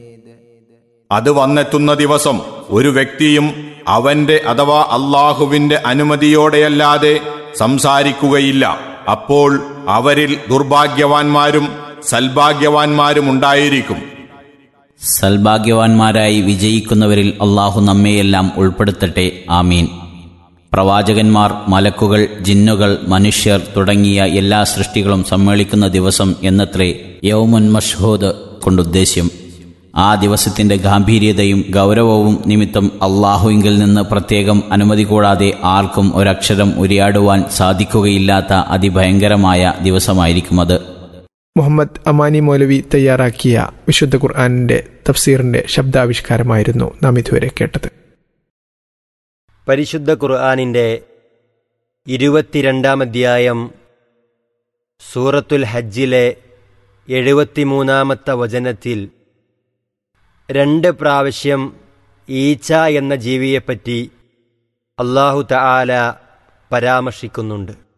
അത് വന്നെത്തുന്ന ദിവസം ഒരു വ്യക്തിയും അവന്റെ അഥവാ അള്ളാഹുവിന്റെ അനുമതിയോടെയല്ലാതെ സംസാരിക്കുകയില്ല അപ്പോൾ അവരിൽ ദുർഭാഗ്യവാന്മാരും സൽഭാഗ്യവാന്മാരും ഉണ്ടായിരിക്കും സൽഭാഗ്യവാന്മാരായി വിജയിക്കുന്നവരിൽ അള്ളാഹു നമ്മെയെല്ലാം ഉൾപ്പെടുത്തട്ടെ ആമീൻ പ്രവാചകന്മാർ മലക്കുകൾ ജിന്നുകൾ മനുഷ്യർ തുടങ്ങിയ എല്ലാ സൃഷ്ടികളും സമ്മേളിക്കുന്ന ദിവസം എന്നത്രേ യൗമുൻ മഷ്ഹൂദ് കൊണ്ടുദ്ദേശ്യം ആ ദിവസത്തിന്റെ ഗാംഭീര്യതയും ഗൗരവവും നിമിത്തം അള്ളാഹുവിങ്കിൽ നിന്ന് പ്രത്യേകം അനുമതി കൂടാതെ ആർക്കും ഒരക്ഷരം ഉരിയാടുവാൻ സാധിക്കുകയില്ലാത്ത അതിഭയങ്കരമായ ദിവസമായിരിക്കും അത് മുഹമ്മദ് അമാനി മൗലവി തയ്യാറാക്കിയ വിശുദ്ധ ഖുർആാനിന്റെ തഫ്സീറിന്റെ ശബ്ദാവിഷ്കാരമായിരുന്നു നാം ഇതുവരെ കേട്ടത് പരിശുദ്ധ ഖുർആാനിൻ്റെ ഇരുപത്തിരണ്ടാം അധ്യായം സൂറത്തുൽ ഹജ്ജിലെ എഴുപത്തിമൂന്നാമത്തെ വചനത്തിൽ രണ്ട് പ്രാവശ്യം ഈച്ച എന്ന ജീവിയെപ്പറ്റി അള്ളാഹു തആല പരാമർശിക്കുന്നുണ്ട്